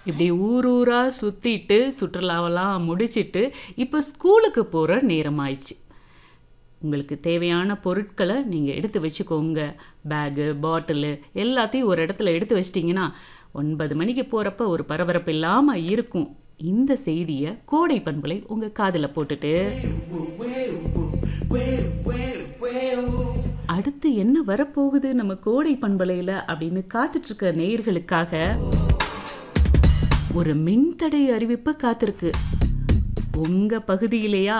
இப்படி ஊர் ஊரா சுத்திட்டு சுற்றுலாவெல்லாம் முடிச்சிட்டு இப்போ ஸ்கூலுக்கு போகிற நேரம் ஆயிடுச்சு உங்களுக்கு தேவையான பொருட்களை நீங்கள் எடுத்து வச்சுக்கோங்க பேகு பாட்டிலு எல்லாத்தையும் ஒரு இடத்துல எடுத்து வச்சிட்டிங்கன்னா ஒன்பது மணிக்கு போகிறப்ப ஒரு பரபரப்பு இல்லாமல் இருக்கும் இந்த செய்தியை கோடை பண்புலை உங்கள் காதில் போட்டுட்டு அடுத்து என்ன வரப்போகுது நம்ம கோடை பண்பலையில் அப்படின்னு காத்துட்ருக்க நேயர்களுக்காக ஒரு மின்தடை அறிவிப்பு காத்திருக்கு உங்க பகுதியிலேயா